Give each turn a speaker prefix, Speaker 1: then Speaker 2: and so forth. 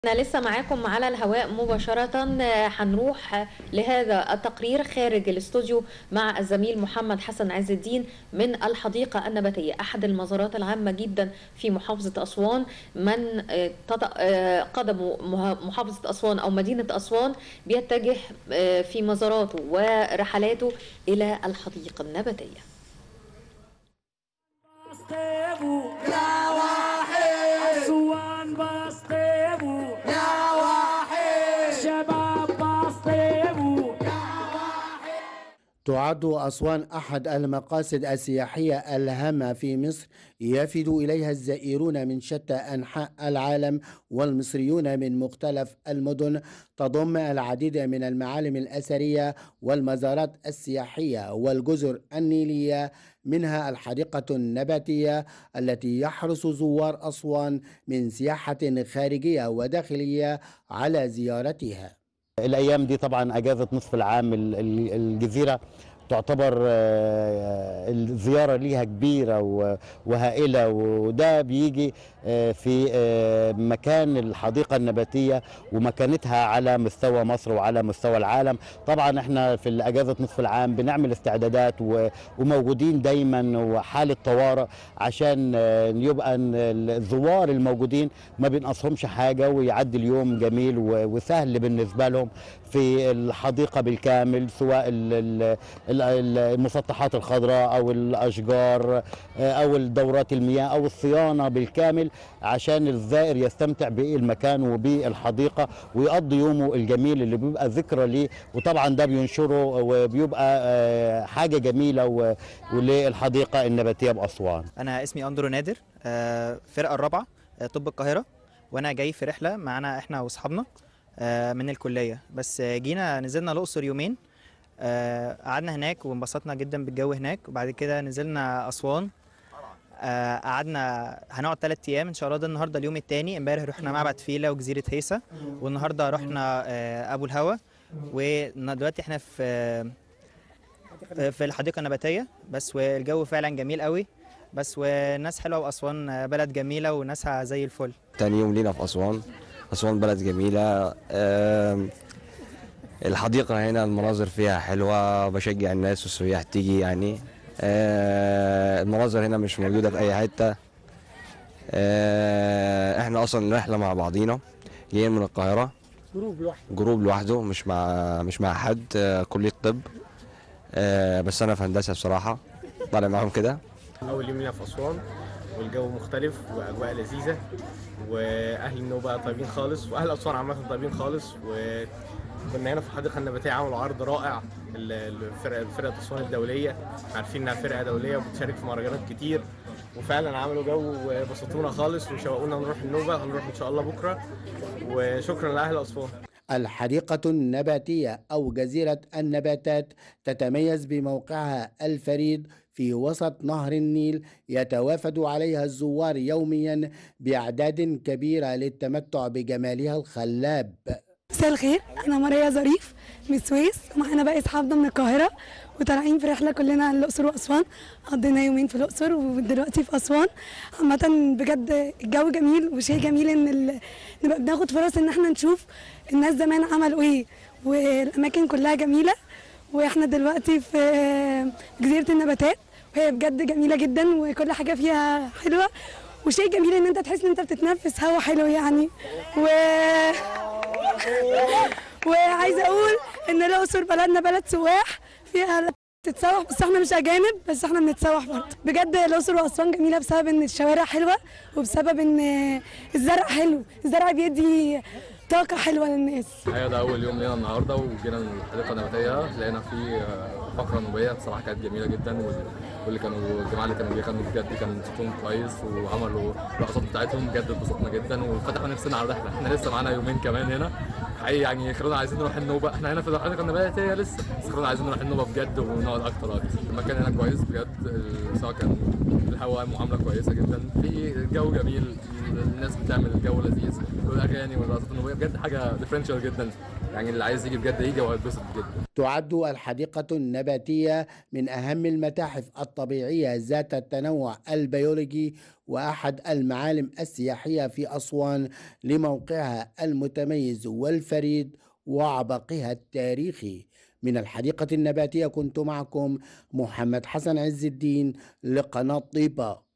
Speaker 1: احنا لسه معاكم على الهواء مباشرة هنروح لهذا التقرير خارج الاستوديو مع الزميل محمد حسن عز الدين من الحديقة النباتية أحد المزارات العامة جدا في محافظة أسوان من تطأ قدمه محافظة أسوان أو مدينة أسوان بيتجه في مزاراته ورحلاته إلى الحديقة النباتية
Speaker 2: يا واحد أسوان بسطيبو يا واحد شباب بسطيبو
Speaker 3: تعد أسوان أحد المقاصد السياحية الهامة في مصر يفد إليها الزائرون من شتى أنحاء العالم والمصريون من مختلف المدن تضم العديد من المعالم الأثرية والمزارات السياحية والجزر النيلية منها الحديقة النباتية التي يحرص زوار أسوان من سياحة خارجية وداخلية على زيارتها
Speaker 4: الايام دي طبعا اجازه نصف العام ال- ال- الجزيره تعتبر آه، الزياره ليها كبيره و- وهائله وده بيجي آه، في آه، مكان الحديقه النباتيه ومكانتها على مستوى مصر وعلى مستوى العالم طبعا احنا في اجازه نصف العام بنعمل استعدادات و- وموجودين دايما وحاله طوارئ عشان آه، يبقى إن الزوار الموجودين ما بينقصهمش حاجه ويعدي اليوم جميل و- وسهل بالنسبه لهم في الحديقه بالكامل سواء ال- ال- ال- ال- المسطحات الخضراء او الاشجار آه، او الدورات المياه او الصيانه بالكامل عشان الزائر يستمتع بالمكان وبالحديقه ويقضي يومه الجميل اللي بيبقى ذكرى ليه وطبعا ده بينشره وبيبقى آه، حاجه جميله و- وللحديقه النباتيه باسوان
Speaker 5: انا اسمي اندرو نادر آه، فرقه الرابعه آه، طب القاهره وانا جاي في رحله معانا احنا واصحابنا آه، من الكليه بس آه، جينا نزلنا الاقصر يومين آه، قعدنا هناك وانبسطنا جدا بالجو هناك وبعد كده نزلنا اسوان آه، قعدنا هنقعد ثلاث ايام ان شاء الله ده النهارده اليوم الثاني امبارح رحنا معبد فيلا وجزيره هيسا والنهارده رحنا آه، ابو الهوا ودلوقتي احنا في في الحديقه النباتيه بس والجو فعلا جميل قوي بس والناس حلوه واسوان بلد جميله وناسها زي الفل
Speaker 6: تاني يوم لينا في أسوان أسوان بلد جميلة آم، الحديقة هنا المناظر فيها حلوة بشجع الناس والسياح تيجي يعني آه، المناظر هنا مش موجودة في أي حتة آه، احنا أصلا رحلة مع بعضينا جايين من القاهرة
Speaker 3: جروب لوحده
Speaker 6: جروب لوحده مش مع مش مع حد آه، كلية طب آه، بس أنا في هندسة بصراحة طالع معاهم كده
Speaker 7: أول يوم لينا في أسوان والجو مختلف وأجواء لذيذة وأهل النوبة طيبين خالص وأهل أسوان عامة طيبين خالص وكنا هنا في الحديقة النباتية عملوا عرض رائع ال- الفرقة فرقة أسوان الدولية عارفين إنها فرقة دولية وبتشارك في مهرجانات كتير وفعلا عملوا جو وبسطونا خالص وشوقونا نروح النوبة هنروح إن شاء الله بكرة وشكرا لأهل أسوان
Speaker 3: الحديقة النباتية أو جزيرة النباتات تتميز بموقعها الفريد في وسط نهر النيل يتوافد عليها الزوار يوميا بأعداد كبيرة للتمتع بجمالها الخلاب
Speaker 8: مساء الخير انا ماريا ظريف من السويس ومعانا باقي اصحابنا من القاهره وطالعين في رحله كلنا الاقصر واسوان قضينا يومين في الاقصر ودلوقتي في اسوان عامه بجد الجو جميل وشيء جميل ان ال... نبقى بناخد فرص ان احنا نشوف الناس زمان عملوا ايه والاماكن كلها جميله واحنا دلوقتي في جزيره النباتات وهي بجد جميله جدا وكل حاجه فيها حلوه وشيء جميل ان انت تحس ان انت بتتنفس هوا حلو يعني و وعايزه اقول ان الاقصر بلدنا بلد سواح فيها تتسوح بس احنا مش اجانب بس احنا بنتسوح برضه بجد الاقصر واسوان جميله بسبب ان الشوارع حلوه وبسبب ان الزرع حلو الزرع بيدي طاقه حلوه للناس
Speaker 9: الحقيقة ده أول يوم لينا النهاردة وجينا الحديقة النباتية لقينا فيه آه، فقرة نوبية بصراحة كانت جميلة جدا وال- واللي كانوا الجماعة اللي كانوا بيغنوا بجد كان صوتهم كويس وعملوا الرقصات بتاعتهم بجد اتبسطنا جدا وفتحوا نفسنا على الرحلة احنا لسه معانا يومين كمان هنا حقيقي يعني خلونا عايزين نروح النوبة احنا هنا في الحديقة النباتية لسه بس خلونا عايزين نروح النوبة بجد ونقعد أكتر أكتر المكان هنا كويس بجد ال- سواء كان الهواء معاملة كويسة جدا في جو جميل الناس بتعمل الجو لذيذ والاغاني والرقصات النوبيه بجد حاجه ديفرنشال جدا يعني اللي عايز يجي بجد يجي وهيتبسط جدا
Speaker 3: تعد الحديقة النباتية من أهم المتاحف الطبيعية ذات التنوع البيولوجي وأحد المعالم السياحية في أسوان لموقعها المتميز والفريد وعبقها التاريخي من الحديقة النباتية كنت معكم محمد حسن عز الدين لقناة طيبة